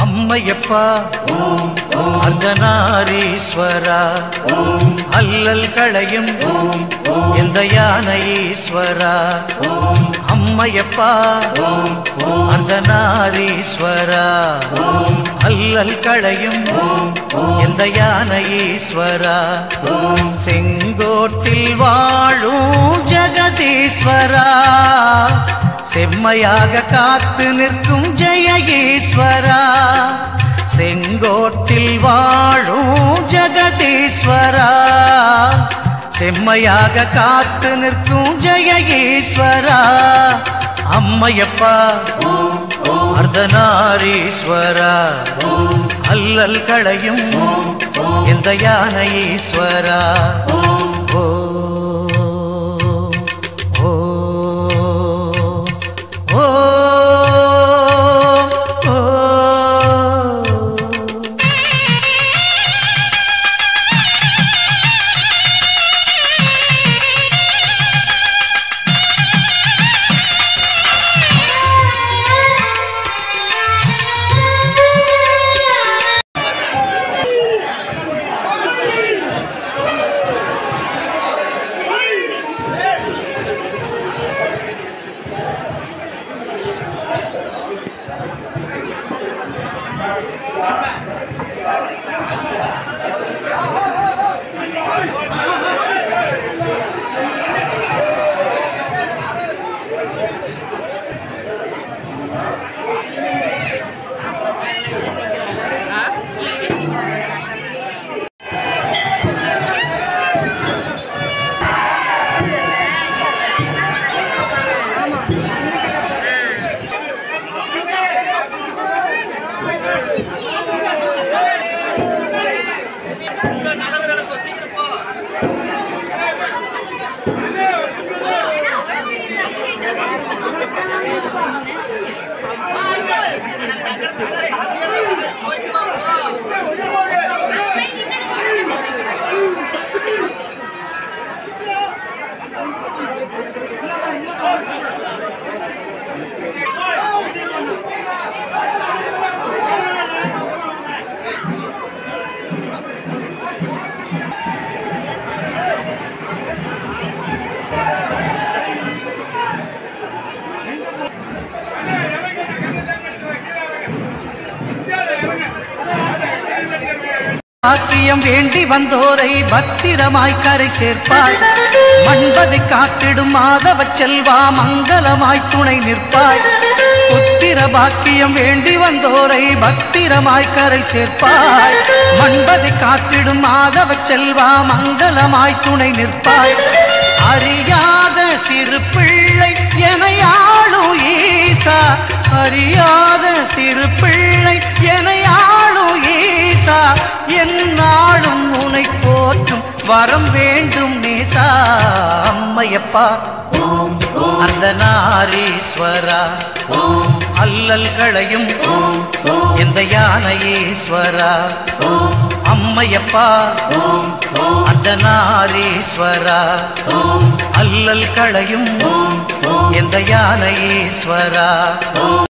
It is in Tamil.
அம்மையப்பா அர்த்தநாரீஸ்வரா அல்லல் களையும் எந்த யானை ஈஸ்வரா அம்மையப்பா அர்த்தநாரீஸ்வரா அல்லல் களையும் எந்த யானை ஈஸ்வரா செங்கோட்டில் வாழும் ஜெகதீஸ்வரா செம்மையாக காத்து நிற்கும் ஜெய ஈஸ்வரா செங்கோட்டில் வாழும் ஜெகதீஸ்வரா செம்மையாக காத்து நிற்கும் ஜெய ஈஸ்வரா அம்மையப்பா அர்த்தநாரீஸ்வரா அல்லல் களையும் எந்த யானை ஈஸ்வரா ஓ ஓ ஓ ஓ பாக்கியம் வேண்டி வந்தோரை பத்திரமாய் கரை சேர்ப்பாய் மண்பதை காத்திடும் மாதவ செல்வா மங்களமாய் துணை நிற்பாய் புத்திர பாக்கியம் வேண்டி வந்தோரை பத்திரமாய் கரை சேர்ப்பாய் மண்பதை காத்திடும் மாதவ செல்வா மங்களமாய் துணை நிற்பாய் அறியாத சிறு பிள்ளை எனையாளும் ஈசா அறியாத சிறு பிள்ளை எனையாளும் ஈசா என்னாலும் உனை போற்றும் வரம் வேண்டும் நேசா அம்மையப்பா அந்த நாரீஸ்வரா அல்லல் களையும் எந்த யானை ஈஸ்வரா அம்மையப்பா அந்த நாரீஸ்வரா அல்லல் களையும் எந்த யானை ஈஸ்வரா